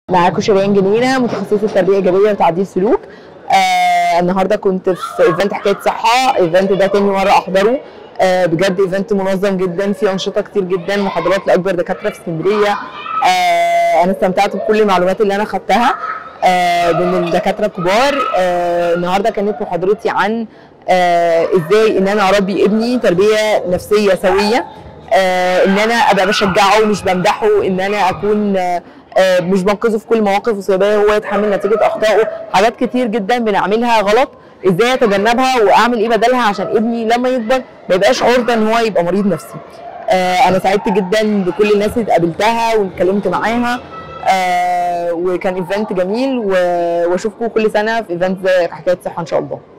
معاكم شيرين جنينه متخصصه تربيه ايجابيه وتعديل سلوك آه النهارده كنت في ايفنت حكايه صحه ايفنت ده تاني مره احضره آه بجد ايفنت منظم جدا فيه انشطه كتير جدا محاضرات لاكبر دكاتره في اسكندريه آه انا استمتعت بكل المعلومات اللي انا خدتها آه من الدكاتره الكبار آه النهارده كانت محاضرتي عن آه ازاي ان انا اربي ابني تربيه نفسيه سويه آه ان انا ابقى بشجعه مش بمدحه ان انا اكون آه آه، مش بنقذه في كل مواقف وسيباه هو يتحمل نتيجه اخطائه حاجات كتير جدا بنعملها غلط ازاي اتجنبها واعمل ايه بدلها عشان ابني لما يكبر ما يبقاش عرضه ان هو يبقى مريض نفسي آه، انا سعدت جدا بكل الناس اللي قابلتها واتكلمت معاها آه، وكان ايفنت جميل و- واشوفكم كل سنه في ايفنت زي حكايه صحه ان شاء الله